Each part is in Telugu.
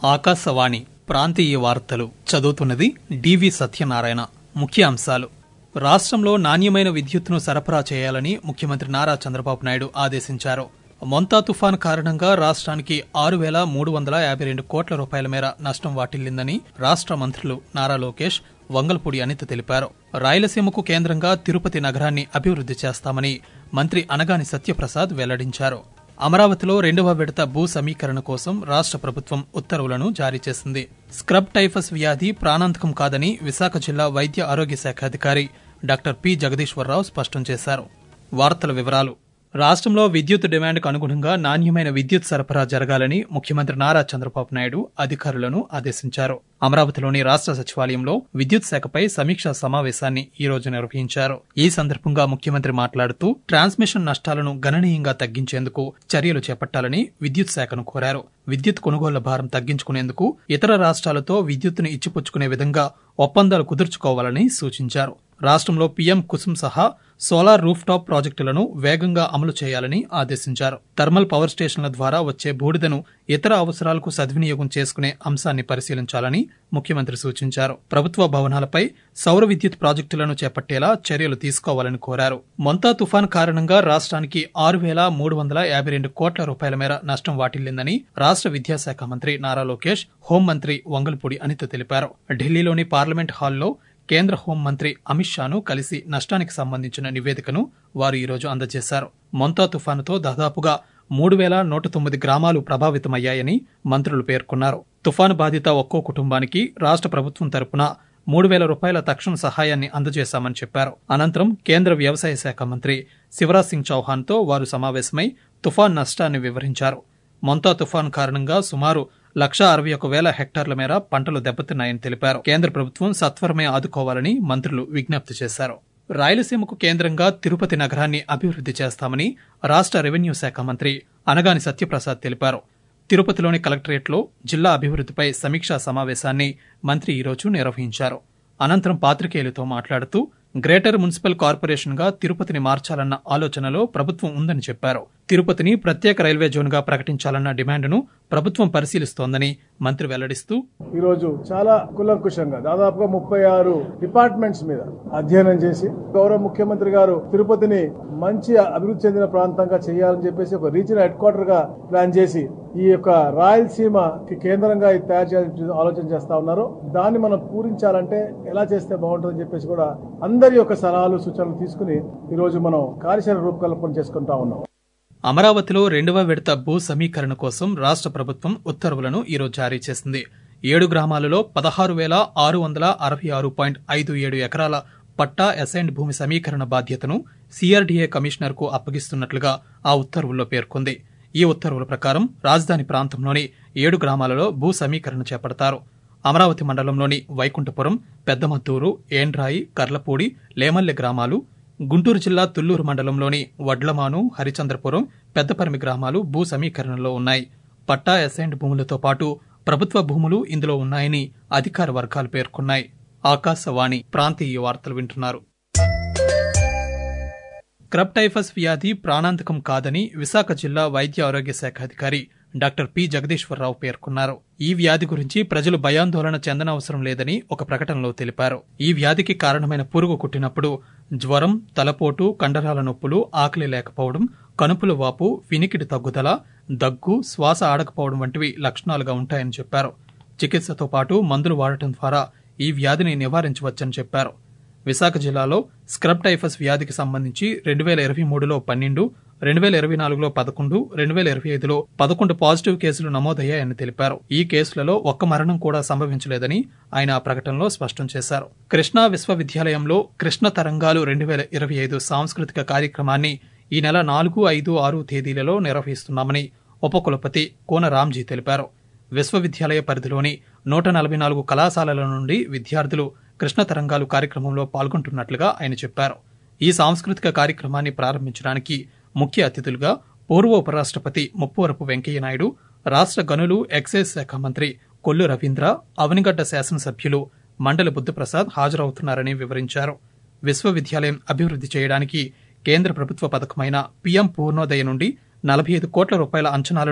ఆకాశవాణి ప్రాంతీయ వార్తలు చదువుతున్నది డివి సత్యనారాయణ ముఖ్య అంశాలు రాష్ట్రంలో నాణ్యమైన విద్యుత్తును సరఫరా చేయాలని ముఖ్యమంత్రి నారా చంద్రబాబు నాయుడు ఆదేశించారు మొంతా తుఫాన్ కారణంగా రాష్ట్రానికి ఆరు వేల మూడు వందల యాభై రెండు కోట్ల రూపాయల మేర నష్టం వాటిల్లిందని రాష్ట్ర మంత్రులు నారా లోకేష్ వంగల్పూడి అనిత తెలిపారు రాయలసీమకు కేంద్రంగా తిరుపతి నగరాన్ని అభివృద్ది చేస్తామని మంత్రి అనగాని సత్యప్రసాద్ వెల్లడించారు అమరావతిలో రెండవ విడత భూ సమీకరణ కోసం రాష్ట్ర ప్రభుత్వం ఉత్తర్వులను జారీ చేసింది స్క్రబ్ టైఫస్ వ్యాధి ప్రాణాంతకం కాదని విశాఖ జిల్లా వైద్య ఆరోగ్య శాఖ అధికారి డాక్టర్ పి జగదీశ్వరరావు స్పష్టం చేశారు వార్తల వివరాలు రాష్ట్రంలో విద్యుత్ డిమాండ్కు అనుగుణంగా నాణ్యమైన విద్యుత్ సరఫరా జరగాలని ముఖ్యమంత్రి నారా చంద్రబాబు నాయుడు అధికారులను ఆదేశించారు అమరావతిలోని రాష్ట్ర సచివాలయంలో విద్యుత్ శాఖపై సమీక్షా సమావేశాన్ని ఈ రోజు నిర్వహించారు ఈ సందర్భంగా ముఖ్యమంత్రి మాట్లాడుతూ ట్రాన్స్మిషన్ నష్టాలను గణనీయంగా తగ్గించేందుకు చర్యలు చేపట్టాలని విద్యుత్ శాఖను కోరారు విద్యుత్ కొనుగోళ్ల భారం తగ్గించుకునేందుకు ఇతర రాష్ట్రాలతో విద్యుత్తును ఇచ్చిపుచ్చుకునే విధంగా ఒప్పందాలు కుదుర్చుకోవాలని సూచించారు రాష్ట్రంలో పీఎం కుసుమ్ సహా సోలార్ రూఫ్ టాప్ ప్రాజెక్టులను వేగంగా అమలు చేయాలని ఆదేశించారు థర్మల్ పవర్ స్టేషన్ల ద్వారా వచ్చే బూడిదను ఇతర అవసరాలకు సద్వినియోగం చేసుకునే అంశాన్ని పరిశీలించాలని ముఖ్యమంత్రి సూచించారు ప్రభుత్వ భవనాలపై సౌర విద్యుత్ ప్రాజెక్టులను చేపట్టేలా చర్యలు తీసుకోవాలని కోరారు మొంతా తుఫాన్ కారణంగా రాష్ట్రానికి ఆరు వేల మూడు వందల యాభై రెండు కోట్ల రూపాయల మేర నష్టం వాటిల్లిందని రాష్ట్ర విద్యాశాఖ మంత్రి నారా లోకేష్ హోంమంత్రి వంగల్పూడి అనిత తెలిపారు ఢిల్లీలోని పార్లమెంట్ హాల్లో కేంద్ర హోంమంత్రి అమిత్ షాను కలిసి నష్టానికి సంబంధించిన నివేదికను వారు ఈరోజు అందజేశారు మొంతా తుఫానుతో దాదాపుగా మూడు వేల నూట తొమ్మిది గ్రామాలు ప్రభావితమయ్యాయని మంత్రులు పేర్కొన్నారు తుఫాను బాధిత ఒక్కో కుటుంబానికి రాష్ట్ర ప్రభుత్వం తరపున మూడు వేల రూపాయల తక్షణ సహాయాన్ని అందజేశామని చెప్పారు అనంతరం కేంద్ర వ్యవసాయ శాఖ మంత్రి శివరాజ్ సింగ్ చౌహాన్తో వారు సమావేశమై తుఫాన్ నష్టాన్ని వివరించారు మొంతా తుఫాన్ కారణంగా సుమారు లక్ష అరవై ఒక వేల హెక్టార్ల మేర పంటలు దెబ్బతిన్నాయని తెలిపారు కేంద్ర ప్రభుత్వం సత్వరమే ఆదుకోవాలని మంత్రులు విజ్ఞప్తి చేశారు రాయలసీమకు కేంద్రంగా తిరుపతి నగరాన్ని అభివృద్ది చేస్తామని రాష్ట్ర రెవెన్యూ శాఖ మంత్రి అనగాని సత్యప్రసాద్ తెలిపారు తిరుపతిలోని కలెక్టరేట్లో జిల్లా అభివృద్దిపై సమీక్షా సమావేశాన్ని మంత్రి ఈరోజు నిర్వహించారు అనంతరం పాత్రికేయులతో మాట్లాడుతూ గ్రేటర్ మున్సిపల్ కార్పొరేషన్ గా తిరుపతిని మార్చాలన్న ఆలోచనలో ప్రభుత్వం ఉందని చెప్పారు తిరుపతిని ప్రత్యేక రైల్వే జోన్ గా ప్రకటించాలన్న డిమాండ్ను ప్రభుత్వం పరిశీలిస్తోందని మంత్రి వెల్లడిస్తూ ఈరోజు చాలా కులంకుషంగా దాదాపుగా ముప్పై ఆరు డిపార్ట్మెంట్స్ మీద అధ్యయనం చేసి గౌరవ ముఖ్యమంత్రి గారు తిరుపతిని మంచి అభివృద్ధి చెందిన ప్రాంతంగా చేయాలని చెప్పేసి ఒక రీజనల్ హెడ్ క్వార్టర్ గా ప్లాన్ చేసి ఈ యొక్క రాయలసీమకి కేంద్రంగా ఇది తయారు చేయాలని ఆలోచన చేస్తా ఉన్నారు దాన్ని మనం పూరించాలంటే ఎలా చేస్తే బాగుంటుందని చెప్పేసి కూడా అందరి యొక్క సలహాలు సూచనలు తీసుకుని ఈ రోజు మనం కార్యాచరణ రూపకల్పన చేసుకుంటా ఉన్నాం అమరావతిలో రెండవ విడత భూ సమీకరణ కోసం రాష్ట్ర ప్రభుత్వం ఉత్తర్వులను ఈరోజు జారీ చేసింది ఏడు గ్రామాలలో పదహారు వేల ఆరు వందల అరవై ఆరు పాయింట్ ఐదు ఏడు ఎకరాల పట్టా అసైన్డ్ భూమి సమీకరణ బాధ్యతను సిఆర్డీఏ కమిషనర్ కు అప్పగిస్తున్నట్లుగా ఆ ఉత్తర్వుల్లో పేర్కొంది ఈ ఉత్తర్వుల ప్రకారం రాజధాని ప్రాంతంలోని ఏడు గ్రామాలలో భూ సమీకరణ చేపడతారు అమరావతి మండలంలోని వైకుంఠపురం పెద్దమద్దూరు ఏండ్రాయి కర్లపూడి లేమల్లె గ్రామాలు గుంటూరు జిల్లా తుళ్లూరు మండలంలోని వడ్లమాను హరిచంద్రపురం పెద్దపరిమి గ్రామాలు భూ సమీకరణలో ఉన్నాయి పట్టా అసైన్డ్ భూములతో పాటు ప్రభుత్వ భూములు ఇందులో ఉన్నాయని అధికార వర్గాలు పేర్కొన్నాయి ఆకాశవాణి ప్రాంతీయ వార్తలు వింటున్నారు క్రబ్ టైఫస్ వ్యాధి ప్రాణాంతకం కాదని విశాఖ జిల్లా వైద్య ఆరోగ్య శాఖ అధికారి డాక్టర్ పి జగదీశ్వరరావు పేర్కొన్నారు ఈ వ్యాధి గురించి ప్రజలు భయాందోళన చెందనవసరం లేదని ఒక ప్రకటనలో తెలిపారు ఈ వ్యాధికి కారణమైన పురుగు కుట్టినప్పుడు జ్వరం తలపోటు కండరాల నొప్పులు ఆకలి లేకపోవడం కనుపుల వాపు వినికిడి తగ్గుదల దగ్గు శ్వాస ఆడకపోవడం వంటివి లక్షణాలుగా ఉంటాయని చెప్పారు చికిత్సతో పాటు మందులు వాడటం ద్వారా ఈ వ్యాధిని నివారించవచ్చని చెప్పారు విశాఖ జిల్లాలో స్క్రబ్ టైఫస్ వ్యాధికి సంబంధించి రెండు వేల ఇరవై మూడులో పన్నెండు రెండు వేల ఇరవై నాలుగులో పదకొండు రెండు వేల ఇరవై ఐదులో పదకొండు పాజిటివ్ కేసులు నమోదయ్యాయని తెలిపారు ఈ కేసులలో ఒక్క మరణం కూడా సంభవించలేదని ఆయన ఆ ప్రకటనలో స్పష్టం చేశారు కృష్ణా విశ్వవిద్యాలయంలో కృష్ణ తరంగాలు రెండు వేల ఇరవై ఐదు సాంస్కృతిక కార్యక్రమాన్ని ఈ నెల నాలుగు ఐదు ఆరు తేదీలలో నిర్వహిస్తున్నామని ఉపకులపతి కోన రామ్జీ తెలిపారు విశ్వవిద్యాలయ పరిధిలోని నూట నలభై నాలుగు కళాశాలల నుండి విద్యార్థులు కృష్ణ తరంగాలు కార్యక్రమంలో పాల్గొంటున్నట్లుగా ఆయన చెప్పారు ఈ సాంస్కృతిక కార్యక్రమాన్ని ప్రారంభించడానికి ముఖ్య అతిథులుగా పూర్వ ఉపరాష్ట్రపతి ముప్పవరపు వెంకయ్యనాయుడు రాష్ట్ర గనులు ఎక్సైజ్ శాఖ మంత్రి కొల్లు రవీంద్ర అవనిగడ్డ శాసనసభ్యులు మండలి బుద్ధప్రసాద్ హాజరవుతున్నారని వివరించారు విశ్వవిద్యాలయం అభివృద్ది చేయడానికి కేంద్ర ప్రభుత్వ పథకమైన పీఎం పూర్ణోదయ నుండి నలభై ఐదు కోట్ల రూపాయల అంచనాలను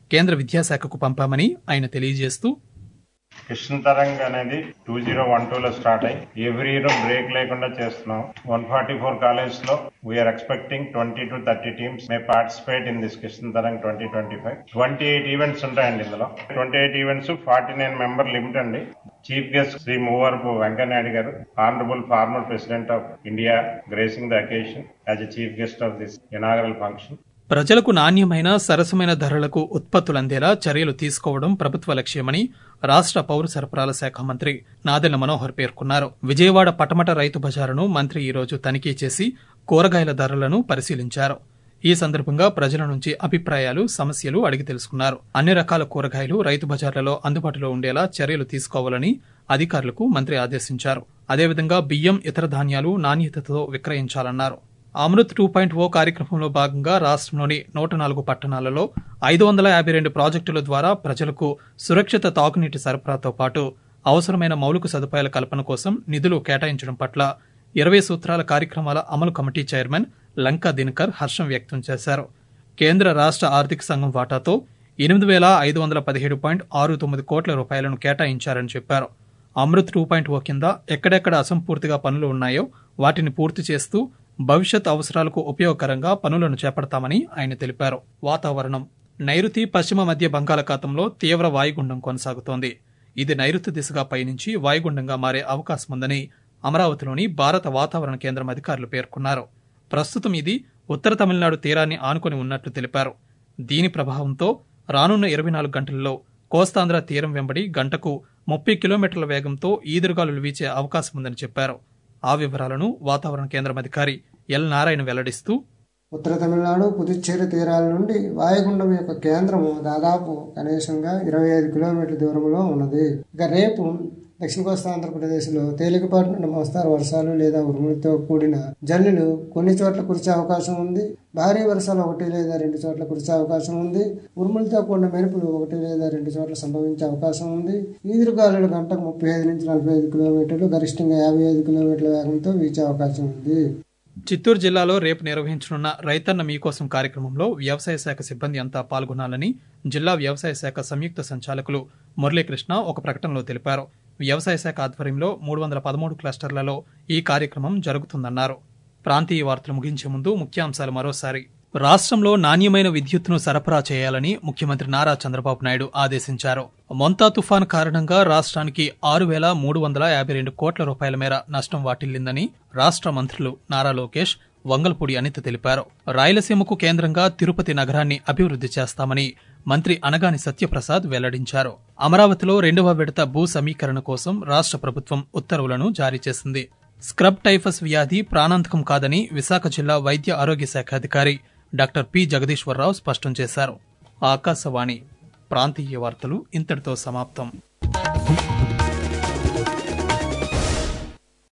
కేంద్ర విద్యాశాఖకు పంపామని ఆయన తెలియజేస్తూ కృష్ణ తరంగ్ అనేది టూ జీరో వన్ టూ లో స్టార్ట్ అయ్యి ఎవ్రీ ఇయర్ బ్రేక్ లేకుండా చేస్తున్నాం వన్ ఫార్టీ ఫోర్ కాలేజ్ లో we're expecting twenty to thirty teams may participate in this Krishna Tarang twenty twenty five twenty eight events ఉంటాయండి ఇందులో twenty eight events forty nine member limit అండి చీఫ్ గెస్ట్ శ్రీ మూవరపు వెంకయ్యనాయుడు గారు honourable former president of India gracing the occasion as a chief guest of this inaugural function ప్రజలకు నాణ్యమైన సరసమైన ధరలకు ఉత్పత్తులు అందేలా చర్యలు తీసుకోవడం ప్రభుత్వ లక్ష్యమని రాష్ట్ర పౌర సరఫరాల శాఖ మంత్రి నాదెళ్ల మనోహర్ పేర్కొన్నారు విజయవాడ పటమట రైతు బజారును మంత్రి ఈ రోజు తనిఖీ చేసి కూరగాయల ధరలను పరిశీలించారు ఈ సందర్భంగా ప్రజల నుంచి అభిప్రాయాలు సమస్యలు అడిగి తెలుసుకున్నారు అన్ని రకాల కూరగాయలు రైతు బజార్లలో అందుబాటులో ఉండేలా చర్యలు తీసుకోవాలని అధికారులకు మంత్రి ఆదేశించారు అదేవిధంగా బియ్యం ఇతర ధాన్యాలు నాణ్యతతో విక్రయించాలన్నారు అమృత్ టూ పాయింట్ ఓ కార్యక్రమంలో భాగంగా రాష్ట్రంలోని నూట నాలుగు పట్టణాలలో ఐదు వందల యాభై రెండు ప్రాజెక్టుల ద్వారా ప్రజలకు సురక్షిత తాగునీటి సరఫరాతో పాటు అవసరమైన మౌలిక సదుపాయాల కల్పన కోసం నిధులు కేటాయించడం పట్ల ఇరవై సూత్రాల కార్యక్రమాల అమలు కమిటీ చైర్మన్ లంకా దినకర్ హర్షం వ్యక్తం చేశారు కేంద్ర రాష్ట్ర ఆర్థిక సంఘం వాటాతో ఎనిమిది వేల ఐదు వందల పదిహేడు పాయింట్ ఆరు తొమ్మిది కోట్ల రూపాయలను కేటాయించారని చెప్పారు అమృత్ టూ పాయింట్ ఓ కింద ఎక్కడెక్కడ అసంపూర్తిగా పనులు ఉన్నాయో వాటిని పూర్తి చేస్తూ భవిష్యత్ అవసరాలకు ఉపయోగకరంగా పనులను చేపడతామని ఆయన తెలిపారు వాతావరణం నైరుతి పశ్చిమ మధ్య బంగాళాఖాతంలో తీవ్ర వాయుగుండం కొనసాగుతోంది ఇది నైరుతి దిశగా పయనించి వాయుగుండంగా మారే అవకాశం ఉందని అమరావతిలోని భారత వాతావరణ కేంద్రం అధికారులు పేర్కొన్నారు ప్రస్తుతం ఇది ఉత్తర తమిళనాడు తీరాన్ని ఆనుకొని ఉన్నట్లు తెలిపారు దీని ప్రభావంతో రానున్న ఇరవై నాలుగు గంటల్లో కోస్తాంధ్ర తీరం వెంబడి గంటకు ముప్పై కిలోమీటర్ల వేగంతో ఈదురుగాలులు వీచే అవకాశం ఉందని చెప్పారు ఆ వివరాలను వాతావరణ కేంద్రం అధికారి ఎల్ నారాయణ వెల్లడిస్తూ ఉత్తర తమిళనాడు పుదుచ్చేరి తీరాల నుండి వాయుగుండం యొక్క కేంద్రము దాదాపు కనీసంగా ఇరవై ఐదు కిలోమీటర్ల దూరంలో ఉన్నది ఇక రేపు దక్షిణ కోస్తా ఆంధ్రప్రదేశ్లో తేలికపాటి నుండి మోస్తారు వర్షాలు లేదా ఉరుములతో కూడిన జల్లులు కొన్ని చోట్ల కురిసే అవకాశం ఉంది భారీ వర్షాలు ఒకటి లేదా రెండు చోట్ల కురిసే అవకాశం ఉంది ఉరుములతో కూడిన మెరుపులు ఒకటి లేదా రెండు చోట్ల సంభవించే అవకాశం ఉంది ఈదురుగాలులు గంటకు ముప్పై ఐదు నుంచి నలభై ఐదు కిలోమీటర్లు గరిష్టంగా యాభై ఐదు కిలోమీటర్ల వేగంతో వీచే అవకాశం ఉంది చిత్తూరు జిల్లాలో రేపు నిర్వహించనున్న రైతన్న మీకోసం కార్యక్రమంలో వ్యవసాయ శాఖ సిబ్బంది అంతా పాల్గొనాలని జిల్లా వ్యవసాయ శాఖ సంయుక్త సంచాలకులు మురళీకృష్ణ ఒక ప్రకటనలో తెలిపారు వ్యవసాయ శాఖ ఆధ్వర్యంలో మూడు వందల పదమూడు క్లస్టర్లలో ఈ కార్యక్రమం జరుగుతుందన్నారు ప్రాంతీయ వార్తలు ముగించే ముందు ముఖ్యాంశాలు మరోసారి రాష్ట్రంలో నాణ్యమైన విద్యుత్తును సరఫరా చేయాలని ముఖ్యమంత్రి నారా చంద్రబాబు నాయుడు ఆదేశించారు మొంతా తుఫాన్ కారణంగా రాష్ట్రానికి ఆరు వేల మూడు వందల యాభై రెండు కోట్ల రూపాయల మేర నష్టం వాటిల్లిందని రాష్ట్ర మంత్రులు నారా లోకేష్ వంగల్పూడి అనిత తెలిపారు రాయలసీమకు కేంద్రంగా తిరుపతి నగరాన్ని అభివృద్ధి చేస్తామని మంత్రి అనగాని సత్యప్రసాద్ వెల్లడించారు అమరావతిలో రెండవ విడత భూ సమీకరణ కోసం రాష్ట్ర ప్రభుత్వం ఉత్తర్వులను జారీ చేసింది స్క్రబ్ టైఫస్ వ్యాధి ప్రాణాంతకం కాదని విశాఖ జిల్లా వైద్య ఆరోగ్య శాఖ అధికారి డాక్టర్ పి జగదీశ్వరరావు స్పష్టం చేశారు ఆకాశవాణి ప్రాంతీయ వార్తలు ఇంతటితో సమాప్తం